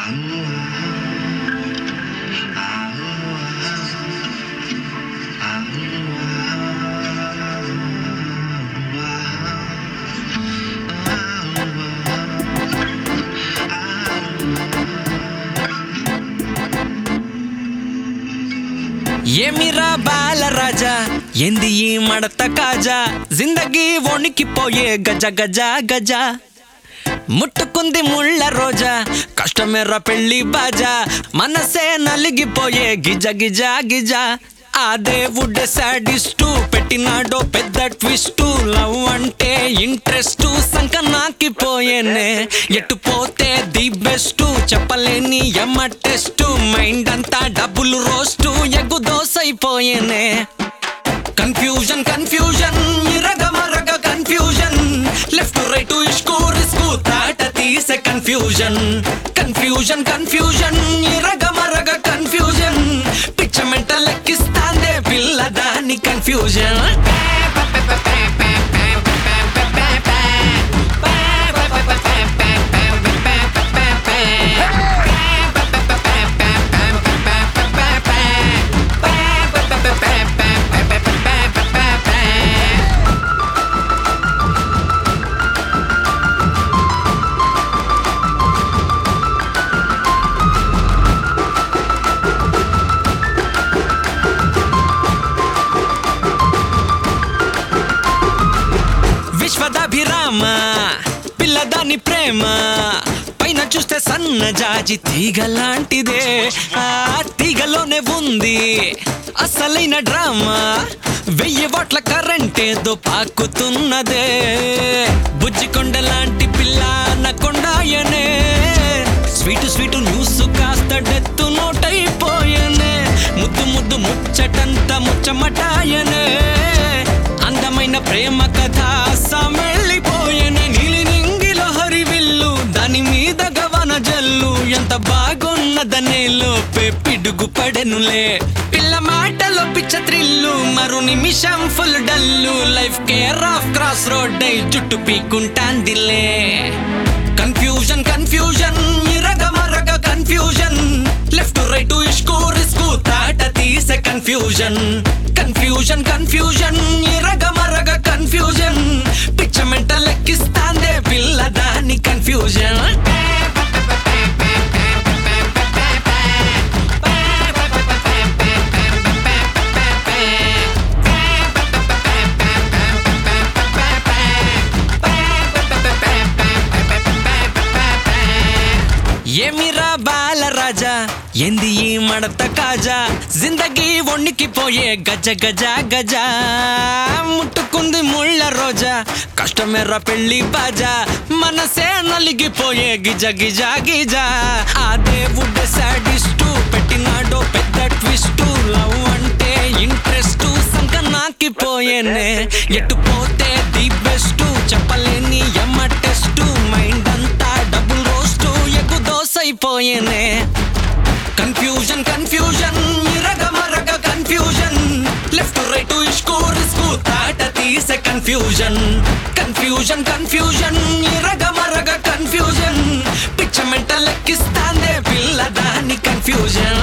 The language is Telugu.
ఏమిరా బాలరాజా ఎంది ఈ మడత కాజా జిందగీ వణికిపోయే గజ గజ గజ ముట్టుకుంది ముళ్ళ రోజా కష్టమేరా పెళ్లి బాజా మనసే నలిగిపోయే గిజ గిజ గిజ ఆ దేవుడే సాడిస్టు పెట్టినాడో పెద్ద ట్విస్ట్ లవ్ అంటే ఇంట్రెస్ట్ సంక నాకిపోయేనే ఎటు పోతే ది బెస్ట్ చెప్పలేని ఎమ్మ టెస్ట్ మైండ్ అంతా డబ్బులు రోస్టు ఎగ్గు దోస అయిపోయేనే కన్ఫ్యూజన్ కన్ఫ్యూజన్ ఇరగ మరగ కన్ఫ్యూజన్ లెఫ్ట్ రైట్ ఇష్కు రిస్కు తాట తీసే కన్ఫ్యూజన్ కన్ఫ్యూజన్ కన్ఫ్యూజన్ ఇరగ మరగ కన్ఫ్యూజన్ పిచ్చ మెంట లెక్కిస్తాందే పిల్ల దాని కన్ఫ్యూజన్ విశ్వదాభిరామ పిల్లదాని ప్రేమ పైన చూస్తే సన్న జాజి తీగ లాంటిదే ఆ తీగలోనే ఉంది అసలైన డ్రామా వెయ్యి వాట్ల కరెంట్ ఏదో పాకుతున్నదే బుజ్జికొండ లాంటి పిల్ల నకొండాయనే స్వీటు స్వీటు న్యూస్ కాస్త డెత్తు నోటైపోయనే ముద్దు ముద్దు ముచ్చటంత ముచ్చమటాయనే అందమైన ప్రేమ కథ సమెళ్ళిపోయనే నీలి నింగిలో హరివిల్లు దాని మీద గవన జల్లు ఎంత బాగున్నదనే లోపే పిడుగు పడెనులే పిల్ల మాటలో పిచ్చ త్రిల్లు మరు నిమిషం full dull life care of cross road అయి జుట్టు పీకుంటాందిలే కన్ఫ్యూజన్ కన్ఫ్యూజన్ ఇరగ మరగ కన్ఫ్యూజన్ లెఫ్ట్ రైట్ ఇష్కు రిస్కు తాట తీసే కన్ఫ్యూజన్ కన్ఫ్యూజన్ కన్ఫ్యూజన్ ఇరగ మరగ కన్ఫ్యూజన్ పిచ్చ మెంట లెక్కిస్తాందే పిల్ల దాని కన్ఫ్యూజన్ ఏమిరా బాలరాజా ఎంది ఈ మడత కాజా జిందగీ వణికిపోయే గజ గజ గజ ముట్టుకుంది ముళ్ళ రోజా కష్టమేరా పెళ్లి బాజా మనసే నలిగిపోయే గిజ గిజ గిజ ఆ దేవుడే సాడిస్టు పెట్టినాడో పెద్ద ట్విస్ట్ లవ్ అంటే ఇంట్రెస్ట్ సంక నాకిపోయేనే ఎటు పోతే ది బెస్ట్ చెప్పలేని ఎమ్మ టెస్ట్ మైండ్ అంతా డబుల్ రోస్టు ఎగ్గు దోస అయిపోయేనే కన్ఫ్యూజన్ కన్ఫ్యూజన్ ఇరగ మరగ కన్ఫ్యూజన్ లెఫ్ట్ రైట్ ఇష్కు రిస్కు తాట తీసే కన్ఫ్యూజన్ కన్ఫ్యూజన్ కన్ఫ్యూజన్ ఇరగ మరగ కన్ఫ్యూజన్ పిచ్చ మెంట లెక్కిస్తాందే పిల్ల దాని కన్ఫ్యూజన్